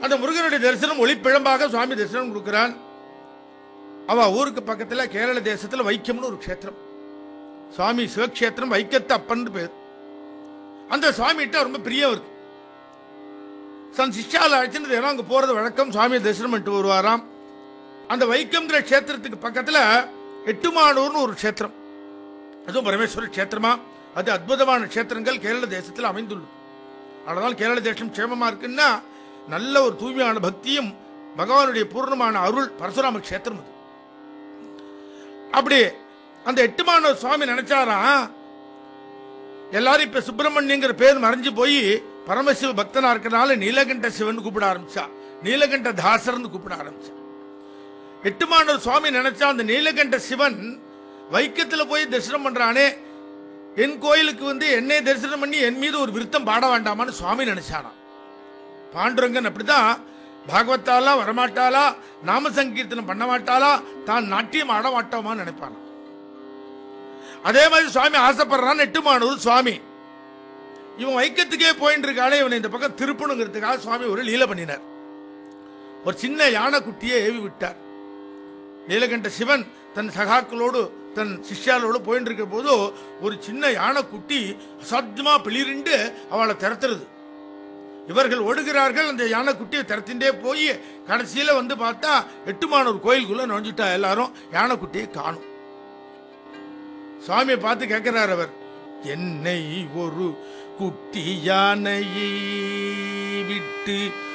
அந்த முருகனுடைய தரிசனம் ஒளிப்பிழம்பாக சுவாமி தரிசனம் கொடுக்கிறான் அவ ஊருக்கு பக்கத்துல கேரள தேசத்துல வைக்கம்னு ஒரு க்ஷேத்திரம் சுவாமி சிவக்ஷேத்திரம் வைக்கத்து அப்பன்னு பேர் அந்த சுவாமிகிட்ட ரொம்ப பிரியம் இருக்கு தன் சிஷ்யால அழைச்சிட்டு தினம் அங்க போறது வழக்கம் சுவாமி தரிசனம் பண்ணிட்டு வருவாராம் அந்த வைக்கம்ங்கிற க்ஷேத்திரத்துக்கு பக்கத்துல எட்டுமானூர்னு ஒரு க்ஷேத்திரம் அதுவும் பரமேஸ்வர க்ஷேத்திரமா அது அற்புதமான க்ஷேத்திரங்கள் கேரள தேசத்தில் அமைந்துள்ளது அதனால் கேரள தேசம் க்ஷேமமா இருக்குன்னா நல்ல ஒரு தூய்மையான பக்தியும் பகவானுடைய பூர்ணமான அருள் பரசுராம க்ஷேத்திரம் அது அப்படி அந்த எட்டுமானூர் சுவாமி நினைச்சாராம் எல்லாரும் இப்ப சுப்பிரமணியங்கிற பேர் மறைஞ்சு போய் பரமசிவ பக்தனா இருக்கனால நீலகண்ட சிவன் கூப்பிட ஆரம்பிச்சா நீலகண்ட தாசர்னு கூப்பிட ஆரம்பிச்சா எட்டுமானூர் சுவாமி நினைச்சா அந்த நீலகண்ட சிவன் வைக்கத்துல போய் தரிசனம் பண்றானே என் கோயிலுக்கு வந்து என்னை தரிசனம் பண்ணி என் மீது ஒரு விருத்தம் பாட வேண்டாமான்னு சுவாமி நினைச்சானாம் பாண்டுரங்கன் அப்படிதான் பாகவத்தாலா வரமாட்டாளா நாம சங்கீர்த்தனம் பண்ண மாட்டாளா தான் நாட்டியம் ஆட மாட்டோமான்னு நினைப்பானா அதே மாதிரி சுவாமி ஆசைப்படுறான் எட்டுமானூர் சுவாமி இவன் வைக்கத்துக்கே போயிட்டு இருக்கானே இவனை இந்த பக்கம் திருப்பணுங்கிறதுக்காக சுவாமி ஒரு லீலை பண்ணினார் ஒரு சின்ன யானை குட்டியை ஏவி விட்டார் நீலகண்ட சிவன் தன் சகாக்களோடு தன் சிஷ்யாலோடு போயிட்டு இருக்க போது ஒரு சின்ன யானை குட்டி அசாத்தியமா பிளிரிண்டு அவளை திறத்துறது இவர்கள் ஓடுகிறார்கள் அந்த யானை குட்டியை திறத்தின்றே போய் கடைசியில வந்து பார்த்தா எட்டுமானூர் கோயிலுக்குள்ள நுழைஞ்சிட்டா எல்லாரும் யானை குட்டியை காணும் சுவாமியை பார்த்து கேட்கிறார் அவர் என்னை ஒரு குட்டி யானையை விட்டு